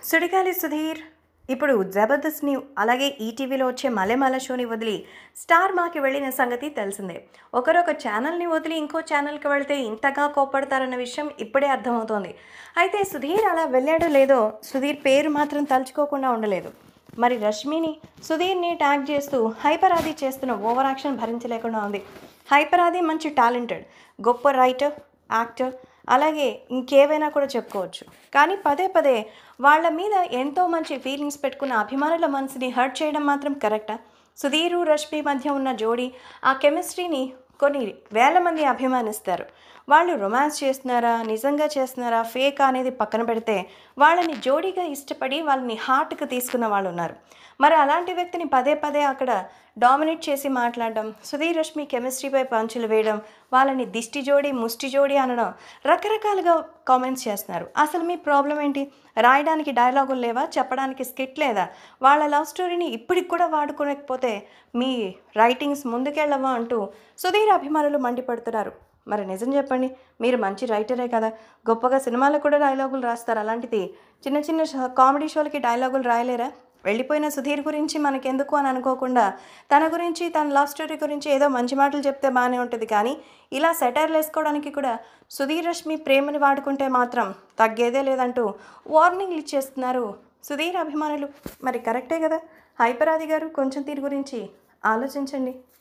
సుడిగాలి సుధీర్ ఇప్పుడు జబర్దస్త్ని అలాగే ఈటీవీలో వచ్చే మలెమల షోని వదిలి స్టార్ మాకి వెళ్ళిన సంగతి తెలిసిందే ఒకరొక ఛానల్ని వదిలి ఇంకో ఛానల్కి వెళ్తే ఇంతగా కోప్పడతారన్న విషయం ఇప్పుడే అర్థమవుతోంది అయితే సుధీర్ అలా వెళ్ళాడో లేదో సుధీర్ పేరు మాత్రం తలుచుకోకుండా ఉండలేదు మరి రష్మిని సుధీర్ని ట్యాగ్ చేస్తూ హైపర్ ఆది చేస్తున్న ఓవర్ యాక్షన్ భరించలేకుండా ఉంది హైపర్ ఆది మంచి టాలెంటెడ్ గొప్ప రైటర్ యాక్టర్ అలాగే ఇంకేవైనా కూడా చెప్పుకోవచ్చు కానీ పదే పదే వాళ్ళ మీద ఎంతో మంచి ఫీలింగ్స్ పెట్టుకున్న అభిమానుల మనసుని హర్ట్ చేయడం మాత్రం కరెక్టా సుధీరు రష్మి మధ్య ఉన్న జోడీ ఆ కెమిస్ట్రీని కొన్ని వేల మంది అభిమానిస్తారు వాళ్ళు రొమాన్స్ చేస్తున్నారా నిజంగా చేస్తున్నారా ఫేక్ అనేది పక్కన పెడితే వాళ్ళని జోడీగా ఇష్టపడి వాళ్ళని హార్ట్కి తీసుకున్న వాళ్ళు ఉన్నారు మరి అలాంటి వ్యక్తిని పదే పదే అక్కడ డామినేట్ చేసి మాట్లాడడం సుధీర్ రష్మి కెమిస్ట్రీపై పంచులు వేయడం వాళ్ళని దిష్టి జోడి ముష్టి జోడి అనడం రకరకాలుగా కామెంట్స్ చేస్తున్నారు అసలు మీ ప్రాబ్లం ఏంటి రాయడానికి డైలాగులు లేవా చెప్పడానికి స్కిట్ లేదా వాళ్ళ లవ్ స్టోరీని ఇప్పటికి కూడా వాడుకోలేకపోతే మీ రైటింగ్స్ ముందుకెళ్ళవా అంటూ సుధీర్ అభిమానులు మండిపడుతున్నారు మరి నిజం చెప్పండి మీరు మంచి రైటరే కదా గొప్పగా సినిమాలకు కూడా డైలాగులు రాస్తారు అలాంటిది చిన్న చిన్న షో- కామెడీ షోలకి డైలాగులు రాయలేరా వెళ్ళిపోయిన సుధీర్ గురించి మనకెందుకు అని అనుకోకుండా తన గురించి తన లవ్ స్టోరీ గురించి ఏదో మంచి మాటలు చెప్తే బాగానే ఉంటుంది కానీ ఇలా సెటైర్లు వేసుకోవడానికి కూడా సుధీర్ రష్మి ప్రేమని వాడుకుంటే మాత్రం తగ్గేదే లేదంటూ వార్నింగ్లు ఇచ్చేస్తున్నారు సుధీర్ అభిమానులు మరి కరెక్టే కదా హైపరాది గారు కొంచెం తీరు గురించి ఆలోచించండి